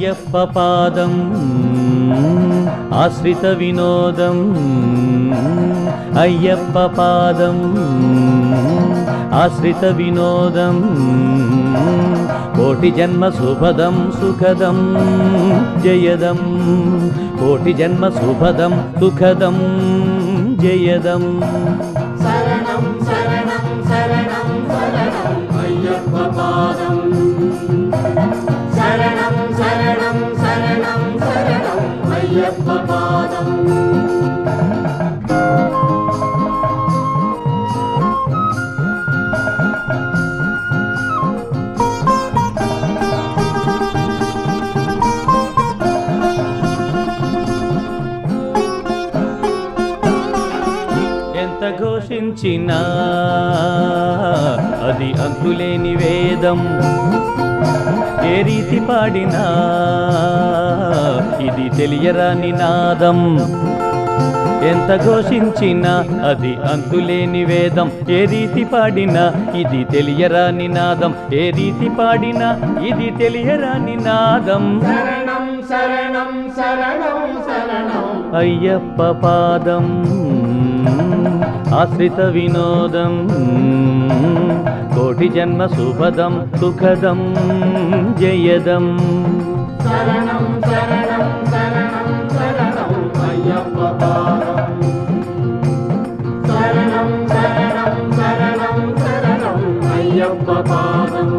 అయ్యప్ప పాదం ఆశ్రిత వినోదం అయ్యప్ప పాదం ఆశ్రిత వినోదం కోటి జన్మ శుభదం సుఖదం జయదం కోటి జన్మ శుభదం సుఖదం జయదం శరణం శరణం శరణం శరణం అయ్యప్ప పాదం శరణం శరణం శరణం శరణం అయ్యప్ప పాదం ఎంత ఘోషించినా అది అంతులేని వేదం ఏ రీతి పాడినా ఇది తెలియరాని నాదం ఎంత ఘోషించినా అది అంతులేని వేదం ఏ రీతి పాడినా ఇది తెలియరాని నాదం ఏ రీతి పాడినా ఇది తెలియరాని నాదం శరణం శరణం శరణం శరణం అయ్యప్ప పాదం ఆశ్రిత వినోదం కోటి జన్మ శుభదం సుఖదం జయదం శరణం శరణం శరణం శరణం అయ్యప్ప పాదం శరణం శరణం శరణం శరణం అయ్యప్ప పాదం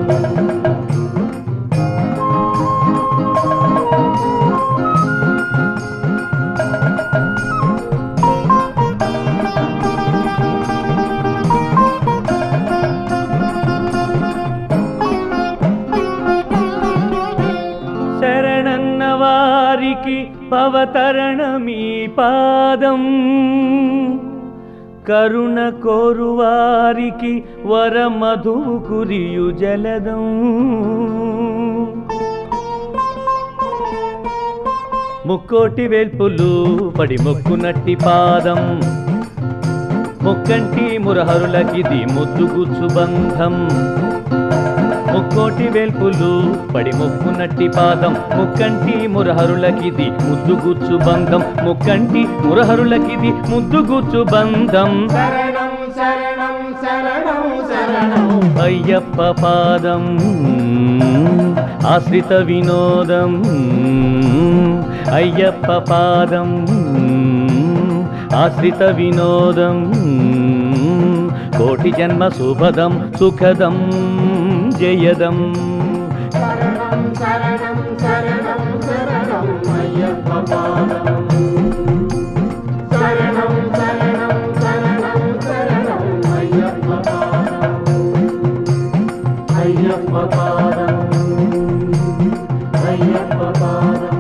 శరణన్న వారికి పవతరణమీ పాదం కరుణ కోరువారికి వరమధువు కురియు జలదం ముక్కోటి వేల్పులు పడి మొక్కునట్టి పాదం ముక్కంటి మురహరులకిది ముద్దుగుచ్చు బంధం ముక్కోటి వేల్పులు పడి మొక్కునట్టి పాదం ముక్కంటి మురహరులకిది ముద్దుగుచ్చు బంధం ముక్కంటి మురహరులకిది ముద్దుగుచ్చు బంధం శరణం శరణం శరణం శరణం అయ్యప్ప పాదం ఆశ్రిత వినోదం అయ్యప్ప పాదం ఆశ్రిత వినోదం కోటి జన్మ శుభదం సుఖదం జయదం శరణం శరణం శరణం శరణం అయ్యప్ప పాదం శరణం శరణం శరణం శరణం అయ్యప్ప పాదం అయ్యప్ప పాదం అయ్యప్ప పాదం